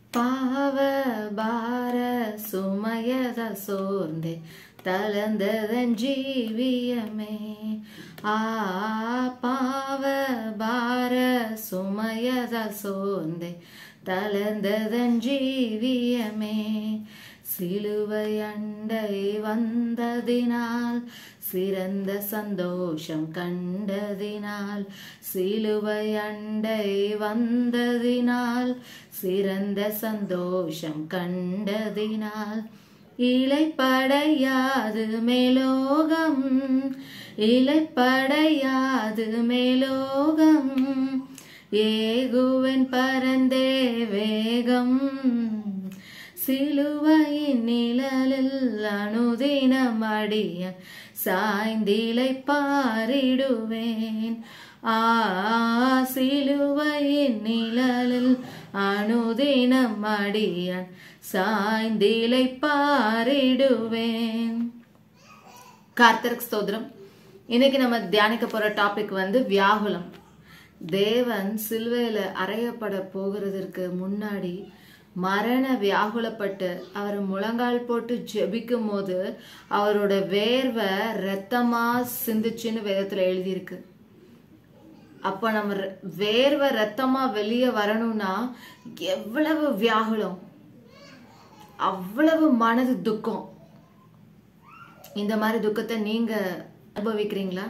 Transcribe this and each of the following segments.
பாவ பார சுமயத சோர்ந்தே தளர்ந்ததன் ஜீவியமே ஆ பாவ பார சுமயத சோர்ந்தே தளர்ந்ததன் ஜீவியமே சிலுவை அண்டை வந்ததினால் சிறந்த சந்தோஷம் கண்டதினால் சிலுவை அண்டை வந்ததினால் சிறந்த சந்தோஷம் கண்டதினால் இலைப்படையாது மேலோகம் இலைப்படையாது மேலோகம் ஏகுவன் பரந்தே வேகம் சிலுவையின் நிழலில் அனுதினம் அடிய சாய்ந்திலை பாரிடுவேன் ஆ சிலுவையின் நிழலில் அனுதினம் அடியான் சாய்ந்திலை பாரிடுவேன் கார்த்தருக்கு ஸ்தோத்திரம் இன்னைக்கு நம்ம தியானிக்க போற டாபிக் வந்து வியாகுலம் தேவன் சிலுவையில அறையப்பட போகிறதற்கு முன்னாடி மரண வியாகுலப்பட்டு அவர் முழங்கால் போட்டு ஜெபிக்கும் போது அவரோட வேர்வை ரத்தமா சிந்துச்சுன்னு வேதத்துல எழுதியிருக்கு அப்ப நம்ம ர- வேர்வை ரத்தமா வெளியே வரணும்னா எவ்வளவு வியாகுலம் அவ்வளவு மனது துக்கம் இந்த மாதிரி துக்கத்தை நீங்க அனுபவிக்கிறீங்களா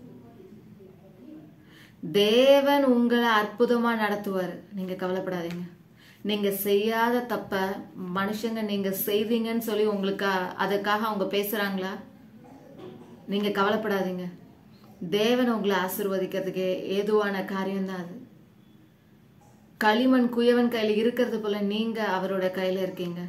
தேவன் உங்களை அற்புதமா நடத்துவார் நீங்க கவலைப்படாதீங்க நீங்க செய்யாத தப்ப மனுஷங்க நீங்க செய்வீங்கன்னு சொல்லி உங்களுக்கு அ- அதுக்காக அவங்க பேசுறாங்களா நீங்க கவலைப்படாதீங்க தேவன் உங்களை ஆசீர்வதிக்கிறதுக்கு ஏதுவான காரியம்தான் அது களிமண் குயவன் கையில இருக்கிறது போல நீங்க அவரோட கையில இருக்கீங்க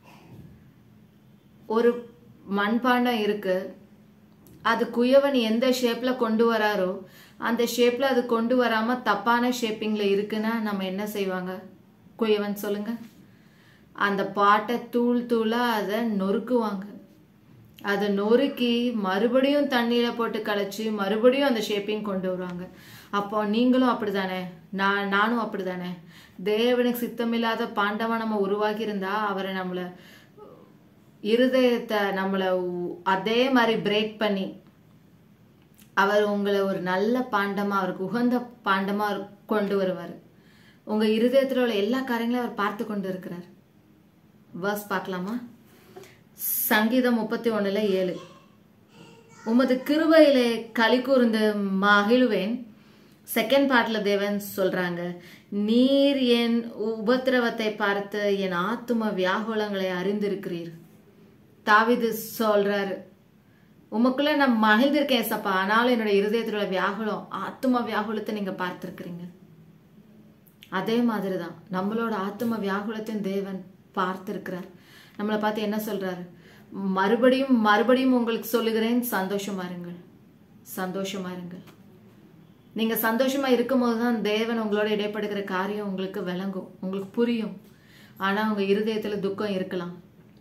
ஒரு மண்பாண்டம் இருக்கு அது குயவன் எந்த ஷேப்ல கொண்டு வராரோ அந்த ஷேப்ல அது கொண்டு வராம தப்பான ஷேப்பிங்ல இருக்குன்னா நம்ம என்ன செய்வாங்க குயவன் சொல்லுங்க அந்த பாட்டை தூள் தூளா அதை நொறுக்குவாங்க அதை நொறுக்கி மறுபடியும் தண்ணியில போட்டு கலைச்சு மறுபடியும் அந்த ஷேப்பிங் கொண்டு வருவாங்க அப்போ நீங்களும் அப்படிதானே நான் நானும் அப்படிதானே தேவனுக்கு சித்தமில்லாத பாண்டவா நம்ம உருவாக்கி இருந்தா அவரை நம்மள இருதயத்தை நம்மளை உ- அதே மாதிரி பிரேக் பண்ணி அவர் உங்களை ஒரு நல்ல பாண்டமா அவருக்கு உகந்த பாண்டமா அவர் கொண்டு வருவார் உங்க இருதயத்துல உள்ள எல்லா காரியங்களையும் அவர் பார்த்து கொண்டு இருக்கிறார் வேர்ஸ் பார்க்கலாமா சங்கீதம் முப்பத்தி ஒண்ணுல ஏழு உமது கிருபையிலே களி கூர்ந்து மகிழுவேன் செகண்ட் பார்ட்ல தேவன் சொல்றாங்க நீர் என் உபத்திரவத்தை பார்த்து என் ஆத்தும வியாகுலங்களை அறிந்திருக்கிறீர் தாவிது சொல்றாரு உமக்குள்ள நான் மகிழ்ந்திருக்கேன் சப்பா ஆனாலும் என்னோட இருதயத்துல உள்ள வியாகுலம் ஆத்தும வியாகுலத்தை நீங்க பார்த்திருக்கிறீங்க அதே மாதிரிதான் நம்மளோட ஆத்தும வியாகுலத்தையும் தேவன் பார்த்திருக்கிறார் நம்மளை பார்த்து என்ன சொல்றாரு மறுபடியும் மறுபடியும் உங்களுக்கு சொல்லுகிறேன் சந்தோஷமா இருங்கள் சந்தோஷமா இருங்கள் நீங்க சந்தோஷமா இருக்கும்போது தான் தேவன் உங்களோட இடைப்படுகிற காரியம் உங்களுக்கு விளங்கும் உங்களுக்கு புரியும் ஆனா உங்க இருதயத்துல துக்கம் இருக்கலாம்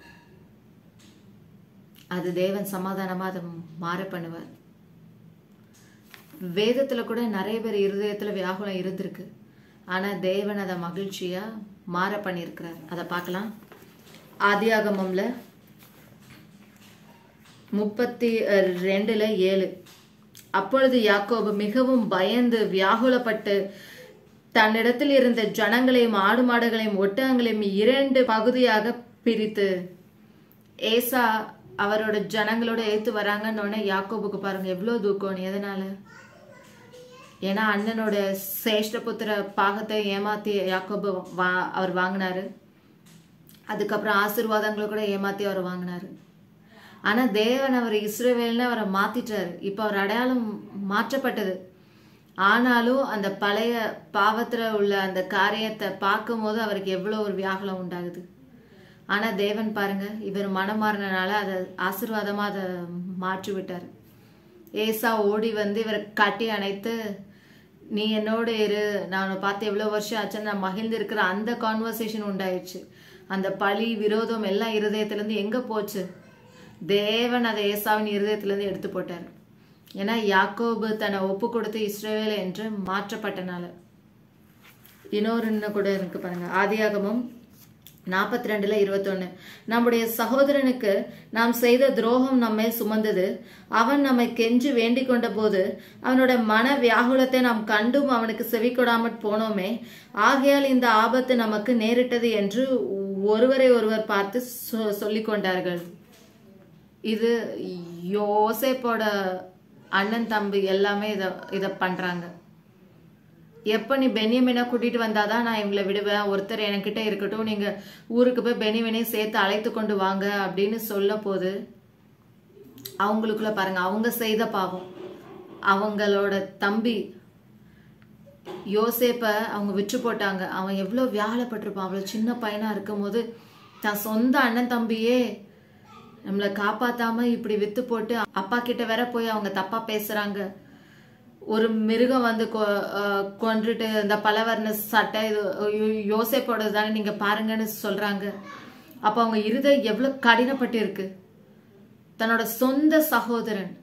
அது தேவன் சமாதானமா அதை மாற பண்ணுவார் வேதத்துல கூட நிறைய பேர் இருதயத்துல வியாகுலம் இருந்திருக்கு ஆனா தேவன் அதை மகிழ்ச்சியா மாற பண்ணியிருக்கிறார் அதை பார்க்கலாம் ஆதியாகமம்ல முப்பத்தி அஹ், ரெண்டுல ஏழு அப்பொழுது யாக்கோபு மிகவும் பயந்து வியாகுலப்பட்டு தன்னிடத்தில் இருந்த ஜனங்களையும் ஆடு மாடுகளையும் ஒட்டகங்களையும் இரண்டு பகுதியாக பிரித்து ஏசா அவரோட ஜனங்களோட ஏத்து வராங்கன்னு உடனே யாக்கோபுக்கு பாருங்க எவ்வளவு தூக்கம் எதனால ஏன்னா அண்ணனோட சேஷ்டபுத்திர பாகத்தை ஏமாத்தி யாக்கோபு வா அவர் வாங்கினாரு அதுக்கப்புறம் ஆசீர்வாதங்களை கூட ஏமாத்தி அவர் வாங்கினாரு ஆனா தேவன் அவர் இஸ்ரவேல்னு அவரை மாத்திட்டாரு இப்ப அவர் அடையாளம் மாற்றப்பட்டது ஆனாலும் அந்த பழைய பாவத்துல உள்ள அந்த காரியத்தை பார்க்கும்போது அவருக்கு எவ்வளவு ஒரு வியாகுலம் உண்டாகுது ஆனா தேவன் பாருங்க இவர் மனம் மாறினால அதை ஆசீர்வாதமா அதை மாற்றி விட்டார் ஏசா ஓடி வந்து இவரை கட்டி அணைத்து நீ என்னோட இரு நான் உன்னை பார்த்து எவ்வளோ வருஷம் ஆச்சுன்னு நான் மகிழ்ந்து இருக்கிற அந்த கான்வர்சேஷன் உண்டாயிடுச்சு அந்த பழி விரோதம் எல்லாம் இருதயத்திலேருந்து எங்க போச்சு தேவன் அதை ஏசாவின் இருதயத்திலேருந்து எடுத்து போட்டார் ஏன்னா யாக்கோபு தன்னை ஒப்பு கொடுத்து இஸ்ரவேல் என்று மாற்றப்பட்டனால இன்னொரு இன்னும் கூட இருக்கு பாருங்க ஆதியாகமம் நாற்பத்தி ரெண்டுல இருபத்தொன்னு நம்முடைய சகோதரனுக்கு நாம் செய்த துரோகம் நம்மை சுமந்தது அவன் நம்மை கெஞ்சி வேண்டிக் கொண்ட போது அவனோட மன வியாகுலத்தை நாம் கண்டும் அவனுக்கு செவி கொடாமற் போனோமே ஆகையால் இந்த ஆபத்து நமக்கு நேரிட்டது என்று ஒருவரை ஒருவர் பார்த்து சொ- சொல்லிக் கொண்டார்கள் இது யோசேப்போட அண்ணன் தம்பி எல்லாமே இத இத பண்றாங்க எப்ப நீ பெனியமினை கூட்டிட்டு வந்தாதான் நான் இவங்களை விடுவேன் ஒருத்தர் என்கிட்ட இருக்கட்டும் நீங்க ஊருக்கு போய் பெனியமினையும் சேர்த்து அழைத்து கொண்டு வாங்க அப்படின்னு சொல்ல போது அவங்களுக்குள்ள பாருங்க அவங்க செய்த பாவம் அவங்களோட தம்பி யோசேப்ப அவங்க விற்று போட்டாங்க அவன் எவ்வளவு வியாழப்பட்டிருப்பான் அவ்வளவு சின்ன பையனா இருக்கும்போது தன் சொந்த அண்ணன் தம்பியே நம்மளை காப்பாத்தாம இப்படி வித்து போட்டு அப்பா கிட்ட வேற போய் அவங்க தப்பா பேசுறாங்க ஒரு மிருகம் வந்து கொ- அஹ் கொன்றுட்டு இந்த பலவர்ண சட்டை இது யோ- யோசேப்போடது தானே நீங்க பாருங்கன்னு சொல்றாங்க அப்ப அவங்க இருதயம் எவ்வளவு கடினப்பட்டு இருக்கு தன்னோட சொந்த சகோதரன்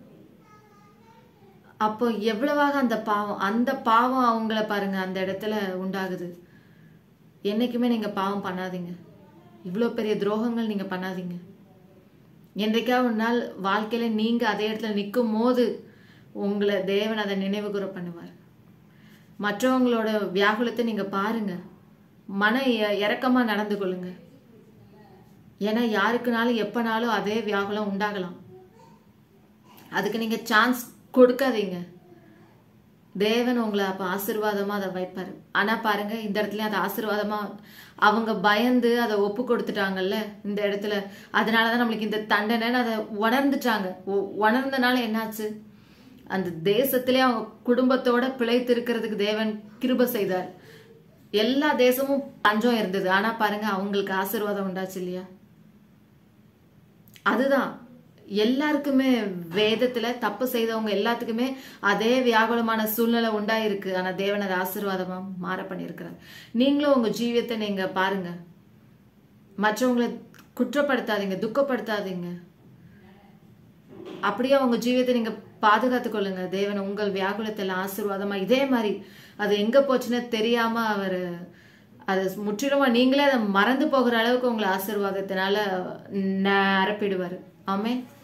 அப்போ எவ்வளவாக அந்த பாவம் அந்த பாவம் அவங்கள பாருங்க அந்த இடத்துல உண்டாகுது என்னைக்குமே நீங்க பாவம் பண்ணாதீங்க இவ்வளோ பெரிய துரோகங்கள் நீங்க பண்ணாதீங்க என்றைக்கா ஒரு நாள் வாழ்க்கையில நீங்க அதே இடத்துல நிற்கும் போது உங்களை தேவன் அதை நினைவு கூற பண்ணுவார் மற்றவங்களோட வியாகுலத்தை நீங்க பாருங்க மன இ- இரக்கமா நடந்து கொள்ளுங்க ஏன்னா யாருக்குனாலும் எப்பனாலும் அதே வியாகுலம் உண்டாகலாம் அதுக்கு நீங்க சான்ஸ் கொடுக்காதீங்க தேவன் உங்களை அப்ப ஆசீர்வாதமா அதை வைப்பாரு ஆனா பாருங்க இந்த இடத்துல அதை ஆசீர்வாதமா அவங்க பயந்து அதை ஒப்பு கொடுத்துட்டாங்கல்ல இந்த இடத்துல அதனாலதான் நம்மளுக்கு இந்த தண்டனைன்னு அதை உணர்ந்துட்டாங்க உ- உணர்ந்தனால என்னாச்சு அந்த தேசத்திலே அவங்க குடும்பத்தோட பிழைத்து இருக்கிறதுக்கு தேவன் கிருப செய்தார் எல்லா தேசமும் பஞ்சம் இருந்தது ஆனா பாருங்க அவங்களுக்கு ஆசீர்வாதம் உண்டாச்சு இல்லையா அதுதான் எல்லாருக்குமே வேதத்துல தப்பு செய்தவங்க எல்லாத்துக்குமே அதே வியாகுலமான சூழ்நிலை உண்டாயிருக்கு ஆனா தேவன் அதை ஆசீர்வாதமா மாற பண்ணியிருக்கிறார் நீங்களும் உங்க ஜீவியத்தை நீங்க பாருங்க மற்றவங்களை குற்றப்படுத்தாதீங்க துக்கப்படுத்தாதீங்க அப்படியே உங்க ஜீவியத்தை நீங்க பாதுகாத்துக் கொள்ளுங்க தேவன் உங்கள் வியாகுலத்தில் ஆசீர்வாதமா இதே மாதிரி அது எங்க போச்சுன்னு தெரியாம அவர் அது முற்றிலுமா நீங்களே அதை மறந்து போகிற அளவுக்கு உங்களை ஆசீர்வாதத்தினால நிரப்பிடுவாரு ஆமென்